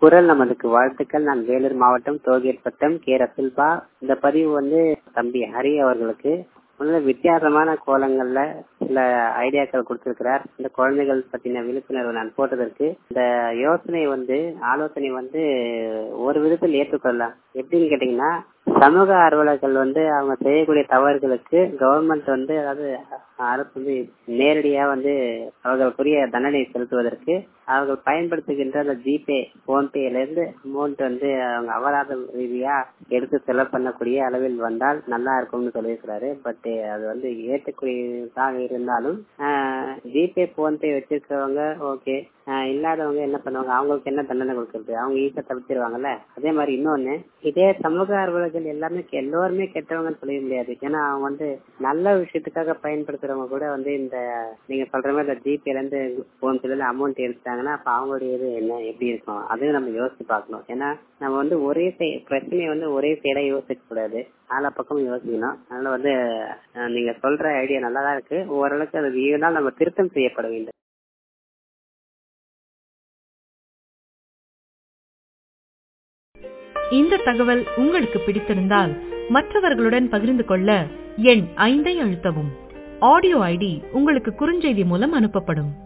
குரல் நமதுக்கு வாழ்த்துக்கள் நான் வேலூர் மாவட்டம் தோகேட் வட்டம் கே ரசுல்பா இந்த பதிவு வந்து தம்பி ஹரி அவர்களுக்கு முதல்ல வித்தியாசமான கோலங்கள்ல சில ஐடியாக்கள் கொடுத்திருக்கிறார் இந்த குழந்தைகள் பத்தின விழிப்புணர்வு நான் போட்டதற்கு இந்த யோசனை வந்து ஆலோசனை வந்து ஒரு விதத்தில் ஏற்றுக்கொள்ளலாம் எப்படின்னு கேட்டீங்கன்னா சமூக ஆர்வலர்கள் வந்து அவங்க செய்யக்கூடிய தவறுகளுக்கு கவர்மெண்ட் வந்து அதாவது அரசு வந்து நேரடியா வந்து அவர்களுக்குரிய தண்டனை செலுத்துவதற்கு அவர்கள் பயன்படுத்துகின்ற அந்த ஜிபே போன்பேல இருந்து அமௌண்ட் வந்து அவங்க அபராதம் ரீதியா எடுத்து செலவு பண்ணக்கூடிய அளவில் வந்தால் நல்லா இருக்கும்னு சொல்லியிருக்கிறாரு பட் அது வந்து ஏற்றுக்கூடியதாக இருந்தாலும் ஜிபே போன்பே வச்சிருக்கிறவங்க ஓகே இல்லாதவங்க என்ன பண்ணுவாங்க அவங்களுக்கு என்ன தண்டனை கொடுக்கறது அவங்க ஈஸியா தப்பிச்சிருவாங்கல்ல அதே மாதிரி இன்னொன்னு இதே சமூக ஆர்வலர்கள் எல்லாமே எல்லோருமே கெட்டவங்கன்னு சொல்ல முடியாது ஏன்னா அவங்க வந்து நல்ல விஷயத்துக்காக பயன்படுத்துறவங்க கூட வந்து இந்த நீங்க சொல்ற மாதிரி இந்த ஜிபேல இருந்து போன்பேல இருந்து அமௌண்ட் எடுத்தாங்கன்னா அப்ப அவங்களுடைய இது என்ன எப்படி இருக்கும் அதையும் நம்ம யோசிச்சு பார்க்கணும் ஏன்னா நம்ம வந்து ஒரே பிரச்சனையை வந்து ஒரே சைடா யோசிக்க கூடாது நாலா பக்கம் யோசிக்கணும் அதனால வந்து நீங்க சொல்ற ஐடியா நல்லா தான் இருக்கு ஓரளவுக்கு அது இருந்தால் நம்ம திருத்தம் செய்யப்பட வேண்டும் இந்த தகவல் உங்களுக்கு பிடித்திருந்தால் மற்றவர்களுடன் பகிர்ந்து கொள்ள எண் ஐந்தை அழுத்தவும் ஆடியோ ஐடி உங்களுக்கு குறுஞ்செய்தி மூலம் அனுப்பப்படும்